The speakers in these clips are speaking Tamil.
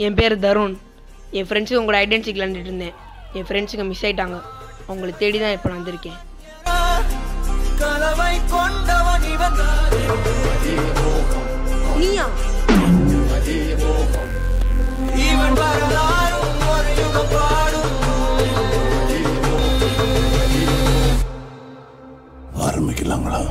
என் பேர் தருண் என் ஃப்ரெண்ட்ஸுக்கு உங்களோட ஐடென்டிட்டி விளாண்டுட்டு இருந்தேன் என் ஃப்ரெண்ட்ஸுங்க மிஸ் ஆயிட்டாங்க அவங்களை தேடி தான் இப்போ நான் வந்திருக்கேன் கலவை கொண்டவன் இவன் நீயா இவன் வரலாறும் ஒரு யுகம் பாடும் ஆரம்பிக்கலாங்களா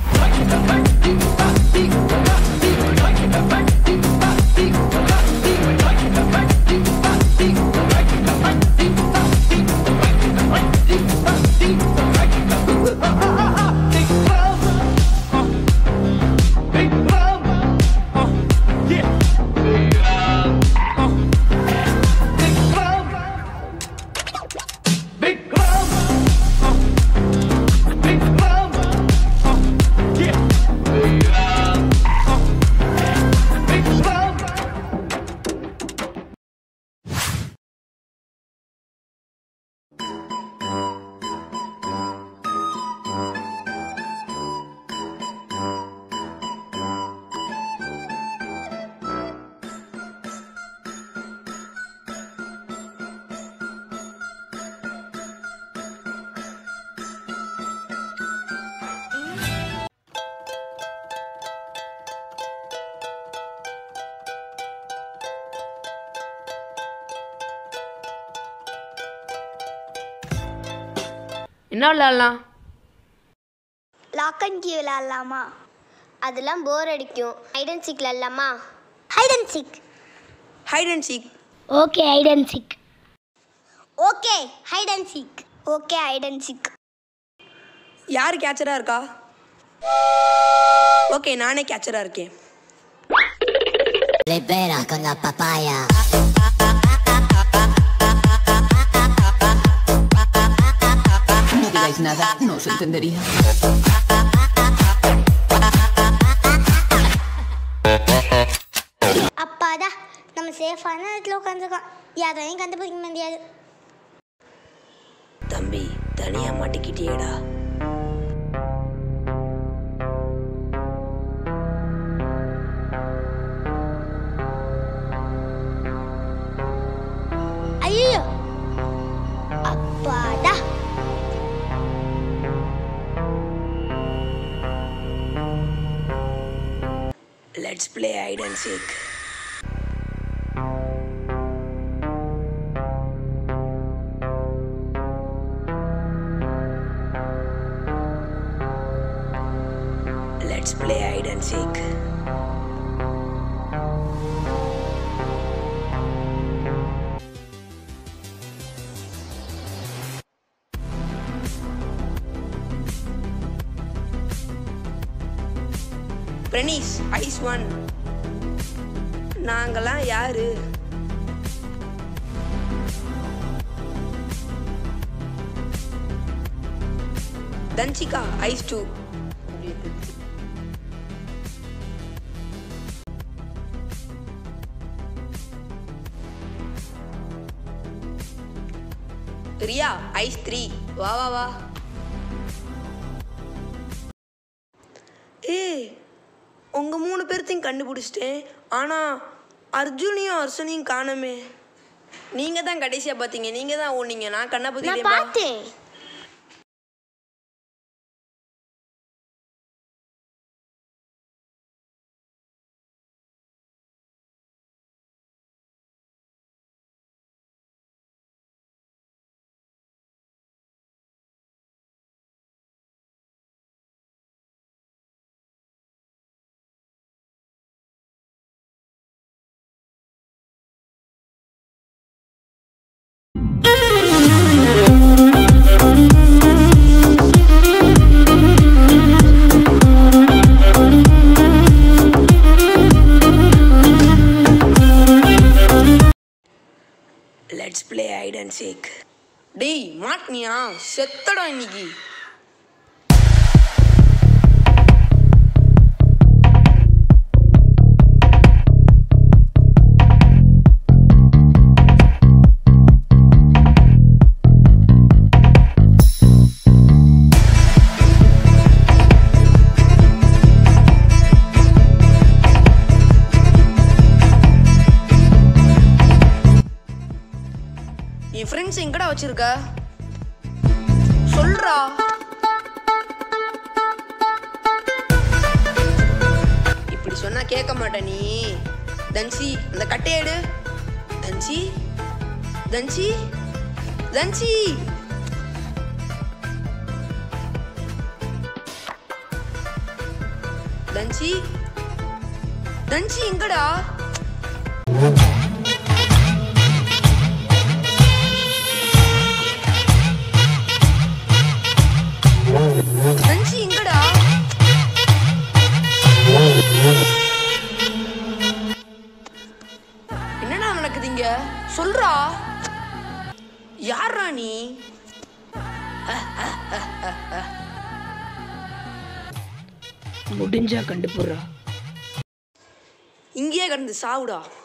என்ன விளாட்லாம் லாக் அண்ட் கீ விளாட்லாமா அதெல்லாம் போர் அடிக்கும் ஹைட் அண்ட் சீக் விளாட்லாமா hide and seek hide and seek okay hide and seek okay hide and seek okay hide and seek யார் கேச்சராக இருக்கா ஓகே நானே கேச்சராக இருக்கேன் Libera con la papaya. No digáis nada, no os entendería. அப்பாடா நம்ம சேஃபான இடத்துல உட்காந்துருக்கோம் யாரையும் கண்டுபிடிக்க முடியாது தம்பி தனியாக மாட்டிக்கிட்டியேடா ஐயோ அப்பாடா let's play hide and seek let's play hide and seek Praneesh is one நாங்கெல்லாம் யாரு Dhanshika is two Riya is three வா வா வா ஏய் உங்க மூணு பேர்த்தையும் கண்டுபிடிச்சிட்டேன் ஆனா அர்ஜுனையும் அர்சனையும் காணோமே நீங்க தான் கடைசியா பாத்தீங்க நீங்க தான் ஓடுனீங்க நான் கண்ணா நான் பத்தி பார்த்தேன் let's play hide and seek டேய் மாட்டினியா செத்தடம் இன்னைக்கு ஃப்ரெண்ட்ஸ் எங்கடா வச்சிருக்க சொல்றா இப்படி சொன்னா கேட்க மாட்ட நீ தன்சி அந்த கட்டையை எடு தன்சி தன்சி தன்சி தன்சி தன்சி எங்கடா தன்சி எங்கடா என்னடா நடக்குது இங்க சொல்றா யாரா நீ முடிஞ்சா கண்டுபிடுறா இங்கேயே கிடந்து சாவுடா